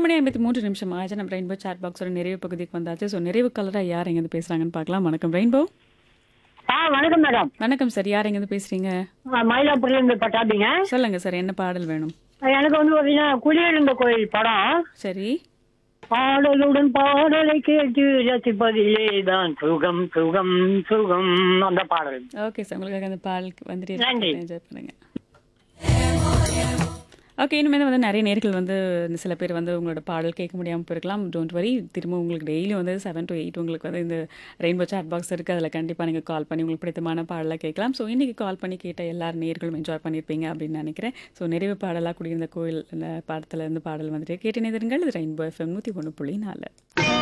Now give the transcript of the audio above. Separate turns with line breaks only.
மணி ஐம்பத்தி மூன்று நிமிஷம் ஆச்சு நம்ம ரெயின்போ சாட் பாக்ஸோட நிறைவு பகுதிக்கு வந்தாச்சு ஸோ நிறைவு கலராக யார் எங்கேருந்து பேசுகிறாங்கன்னு பார்க்கலாம் வணக்கம் ரெயின்போ
ஆ வணக்கம் மேடம்
வணக்கம் சார் யார் எங்கேருந்து பேசுகிறீங்க
ஆ, மயிலாப்பூர்லேருந்து பட்டாபிங்க
சொல்லுங்கள் சார் என்ன பாடல் வேணும்
எனக்கு வந்து பார்த்தீங்கன்னா குடியிருந்த கோயில் படம்
சரி
பாடலுடன் பாடலை கேட்டு ரசிப்பதிலே தான் சுகம் சுகம் சுகம் அந்த பாடல்
ஓகே சார் உங்களுக்காக அந்த பால் வந்துட்டு
நன்றி.
என்ஜாய் பண்ணுங்க ஓகே இனிமேல் வந்து நிறைய நேர்கள் வந்து சில பேர் வந்து உங்களோட பாடல் கேட்க முடியாமல் போயிருக்கலாம் டோன்ட் வரி திரும்ப உங்களுக்கு டெய்லி வந்து செவன் டு எயிட் உங்களுக்கு வந்து இந்த ரெயின்போ சாட் பாக்ஸ் இருக்குது அதில் கண்டிப்பாக நீங்கள் கால் பண்ணி உங்களுக்கு பிடித்தமான பாடலை கேட்கலாம் ஸோ இன்றைக்கி கால் பண்ணி கேட்ட எல்லார் நேர்களும் என்ஜாய் பண்ணியிருப்பீங்க அப்படின்னு நினைக்கிறேன் ஸோ நிறைவு பாடலாக குடியிருந்த கோயில் இந்த பாடத்தில் இருந்து பாடல் வந்துட்டு கேட்டு நிதிருங்கள் இது ரெயின்போ எஃப்எம் நூற்றி ஒன்று புள்ளி நாலு